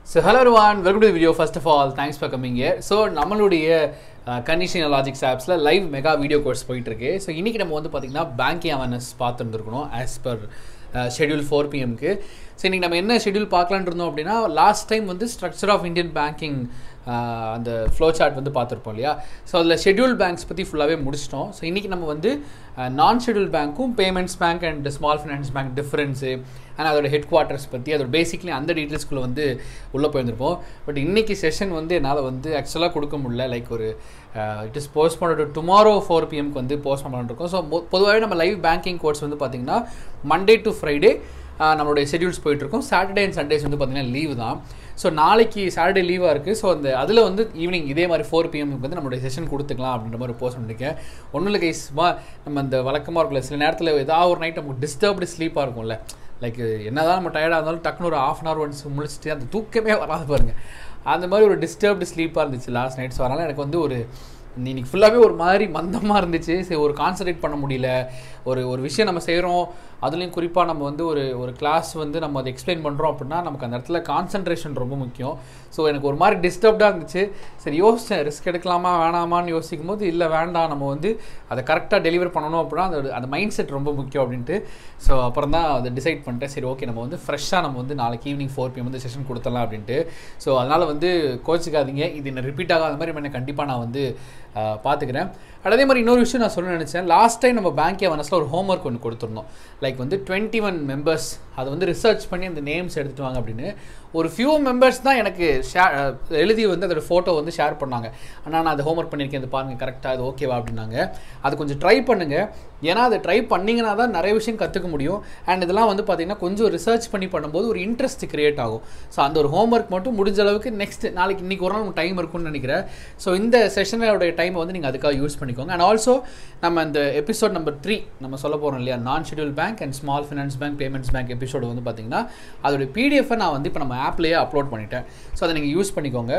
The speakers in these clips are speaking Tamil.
so hello one welcome to video first of all thanks for coming here so நம்மளுடைய கண்டிஷன் லாஜிக்ஸ் ஆப்ஸில் லைவ் மெகா வீடியோ கோர்ஸ் போயிட்டுருக்கு ஸோ இன்றைக்கி நம்ம வந்து பார்த்திங்கன்னா பேங்கிங் அவேர்னஸ் பார்த்துருந்துருக்கணும் ஆஸ் பர் ஷெடியூல் ஃபோர் பிஎம்க்கு ஸோ இன்றைக்கி நம்ம என்ன ஷெடியூல் பார்க்கலான்னு இருந்தோம் அப்படின்னா லாஸ்ட் டைம் வந்து ஸ்ட்ரக்சர் ஆஃப் இந்தியன் பேங்கிங் அந்த ஃப்ளோ சார்ட் வந்து பார்த்துருப்போம் இல்லையா ஸோ அதில் ஷெடியூல் பேங்க்ஸ் பற்றி ஃபுல்லாகவே முடிச்சிட்டோம் ஸோ இன்றைக்கி நம்ம வந்து நான் ஷெடியூல் பேங்க்கும் payments bank and small finance bank difference and அதோட ஹெட் குவார்ட்டர்ஸ் பற்றி அதோட பேசிக்லி அந்த டீட்டெயில்ஸ்குள்ளே வந்து உள்ளே போயிருந்திருப்போம் பட் இன்றைக்கி செஷன் வந்து என்னால் வந்து ஆக்சுவலாக கொடுக்க முடியல லைக் ஒரு இட் இஸ் போஸ்ட் பண்ண டுமாரோ ஃபோர் பிஎம்க்கு வந்து போஸ்ட் பண்ணிருக்கோம் ஸோ பொதுவாகவே நம்ம லைவ் பேங்கிங் கோர்ஸ் வந்து பார்த்திங்கன்னா மண்டே டு ஃப்ரைடே நம்மளுடைய ஷெடியூல்ஸ் போயிட்டுருக்கோம் சாட்டர்டே அண்ட் சண்டேஸ் வந்து பார்த்திங்கன்னா லீவு தான் ஸோ நாளைக்கு சாட்டர்டே லீவாக இருக்குது ஸோ அந்த அதில் வந்து ஈவினிங் இதே மாதிரி ஃபோர் பிஎம்க்கு வந்து நம்மளுடைய செஷன் கொடுத்துக்கலாம் அப்படின்ற மாதிரி போஸ்ட் பண்ணியிருக்கேன் ஒன்றும் இல்லை கைஸ்மா நம்ம அந்த வழக்கமாக இருக்குல்ல சில நேரத்தில் ஏதாவது ஒரு நைட் நமக்கு டிஸ்டர்ப்டு ஸ்லீப்பாக இருக்கும்ல லைக் என்னதான் நம்ம டயர்டாக இருந்தாலும் டக்குனு ஒரு ஆஃப் அன் ஹவர் ஒன்ஸ் முடிச்சுட்டு அந்த தூக்கமே வராது பாருங்கள் அந்த மாதிரி ஒரு டிஸ்டர்ப்டு ஸ்லீப்பாக இருந்துச்சு லாஸ்ட் நைட் ஸோ அதனால் எனக்கு வந்து ஒரு இன்னைக்கு ஃபுல்லாகவே ஒரு மாதிரி மந்தமாக இருந்துச்சு சரி ஒரு கான்சன்ட்ரேட் பண்ண முடியல ஒரு ஒரு விஷயம் நம்ம செய்கிறோம் அதுலேயும் குறிப்பாக நம்ம வந்து ஒரு ஒரு கிளாஸ் வந்து நம்ம அதை எக்ஸ்பிளைன் பண்ணுறோம் அப்படின்னா நமக்கு அந்த இடத்துல கான்சன்ட்ரேஷன் ரொம்ப முக்கியம் ஸோ எனக்கு ஒரு மாதிரி டிஸ்டர்ப்டாக இருந்துச்சு சரி யோசித்தேன் ரிஸ்க் எடுக்கலாமா வேணாமான்னு யோசிக்கும் போது இல்லை வேண்டாம் நம்ம வந்து அதை கரெக்டாக டெலிவர் பண்ணணும் அப்படின்னா அந்த அந்த மைண்ட் செட் ரொம்ப முக்கியம் அப்படின்ட்டு ஸோ அப்புறம் தான் அதை டிசைட் பண்ணிட்டேன் சரி ஓகே நம்ம வந்து ஃப்ரெஷ்ஷாக நம்ம வந்து நாளைக்கு ஈவினிங் ஃபோர் பிஎம் வந்து செஷன் கொடுத்துடலாம் அப்படின்ட்டு ஸோ அதனால் வந்து கோச்சிக்காதீங்க இது என்ன ரிப்பீட் ஆகாத மாதிரி என்ன கண்டிப்பாக நான் வந்து பார்த்துக்கிறேன் அதே மாதிரி இன்னொரு விஷயம் நான் சொல்ல நினச்சேன் லாஸ்ட் டைம் நம்ம பேங்க் அவனஸில் ஒரு ஹோம் ஒர்க் ஒன்று கொடுத்துருந்தோம் லைக் வந்து டுவெண்ட்டி ஒன் மெம்பர்ஸ் அதை வந்து ரிசர்ச் பண்ணி அந்த நேம்ஸ் எடுத்துகிட்டு வாங்க அப்படின்னு ஒரு ஃபியூ மெம்பர்ஸ் தான் எனக்கு ஷேர் எழுதி வந்து அதோட ஃபோட்டோ வந்து ஷேர் பண்ணாங்க ஆனால் நான் அதை ஹோம் ஒர்க் பண்ணியிருக்கேன் அது பாருங்கள் கரெக்டாக அது ஓகேவா அப்படின்னாங்க அது கொஞ்சம் ட்ரை பண்ணுங்கள் ஏன்னா அதை ட்ரை பண்ணிங்கன்னா தான் நிறைய விஷயம் கற்றுக்க முடியும் அண்ட் இதெல்லாம் வந்து பார்த்திங்கன்னா கொஞ்சம் ரிசர்ச் பண்ணி பண்ணும்போது ஒரு இன்ட்ரெஸ்ட் க்ரியேட் ஆகும் ஸோ அந்த ஒரு ஹோம் ஒர்க் மட்டும் முடிஞ்ச அளவுக்கு நெக்ஸ்ட் நாளைக்கு இன்றைக்கி ஒரு நாள் டைம் இருக்கும்னு நினைக்கிறேன் ஸோ இந்த செஷனோட டைமை வந்து நீங்கள் அதுக்காக யூஸ் பண்ணிக்கோங்க அண்ட் ஆல்சோ நம்ம இந்த எபிசோட் நம்பர் த்ரீ நம்ம சொல்ல போகிறோம் இல்லையா non schedule bank and small finance bank payments bank episode வந்து பார்த்திங்கன்னா அதோட பிடிஎஃபை நான் வந்து இப்போ நம்ம ஆப்லேயே அப்லோட் பண்ணிட்டேன் ஸோ அதை நீங்கள் யூஸ் பண்ணிக்கோங்க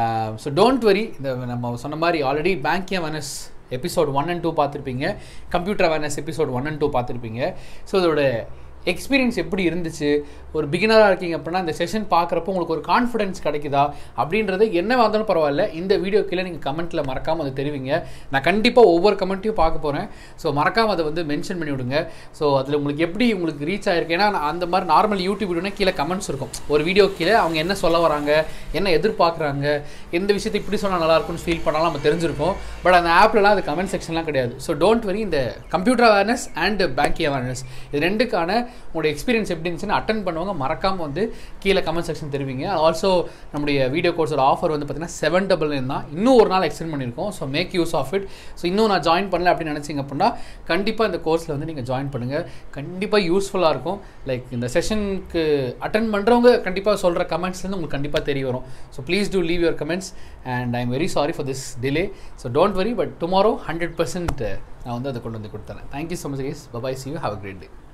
ஸோ டோன்ட் வரி இந்த நம்ம சொன்ன மாதிரி already banking awareness episode one and two பார்த்துருப்பீங்க computer awareness episode one and two பார்த்துருப்பீங்க ஸோ இதோட எக்ஸ்பீரியன்ஸ் எப்படி இருந்துச்சு ஒரு பிகினராக இருக்கீங்க அப்படின்னா இந்த செஷன் பார்க்குறப்போ உங்களுக்கு ஒரு கான்ஃபிடன்ஸ் கிடைக்குதா அப்படின்றது என்ன வந்தாலும் பரவாயில்ல இந்த வீடியோ கீழே நீங்கள் கமெண்ட்டில் மறக்காமல் அதை தெரிவிங்க நான் கண்டிப்பாக ஒவ்வொரு கமெண்ட்டையும் பார்க்க போகிறேன் ஸோ மறக்காமல் அதை வந்து மென்ஷன் பண்ணி விடுங்க ஸோ அதில் உங்களுக்கு எப்படி உங்களுக்கு ரீச் ஆயிருக்கு ஏன்னா அந்த மாதிரி நார்மல் யூடியூப் வீடியோனா கீழே கமெண்ட்ஸ் இருக்கும் ஒரு வீடியோ கீழே அவங்க என்ன சொல்ல வராங்க என்ன எதிர்பார்க்குறாங்க எந்த விஷயத்தை இப்படி சொன்னால் நல்லாயிருக்கும்னு ஃபீல் பண்ணாலும் நம்ம தெரிஞ்சிருக்கோம் பட் அந்த ஆப்லலாம் அது கமெண்ட் செக்ஷன்லாம் கிடையாது ஸோ டோன்ட் வரி இந்த computer awareness and banking awareness இது ரெண்டுக்கான உங்களுடைய எக்ஸ்பீரியன்ஸ் எப்படி இருந்துச்சுன்னு அட்டன் பண்ணுவாங்க மறக்காமல் வந்து கீழே கமெண்ட் செக்ஷன் தெரிவிங்க ஆல்சோ நம்முடைய வீடியோ கோர்ஸோட ஆஃபர் வந்து பார்த்தீங்கன்னா செவன் டபுள் நைன் தான் இன்னும் ஒரு நாள் எக்ஸ்டெண்ட் பண்ணியிருக்கோம் so make use of it so இன்னும் நான் ஜாயின் பண்ணல அப்படின்னு நினச்சிங்க அப்படின்னா கண்டிப்பாக இந்த கோர்ஸில் வந்து நீங்கள் ஜாயின் பண்ணுங்கள் கண்டிப்பாக யூஸ்ஃபுல்லாக இருக்கும் லைக் இந்த செஷனுக்கு அட்டன் பண்ணுறவங்க கண்டிப்பாக சொல்கிற கமெண்ட்ஸ்லேருந்து உங்களுக்கு கண்டிப்பாக தெரிய வரும் so please do leave your comments and I am very sorry for this delay so don't worry but tomorrow hundred percent நான் வந்து அதை கொண்டு வந்து கொடுத்துறேன் thank you so much guys bye bye see you have a great day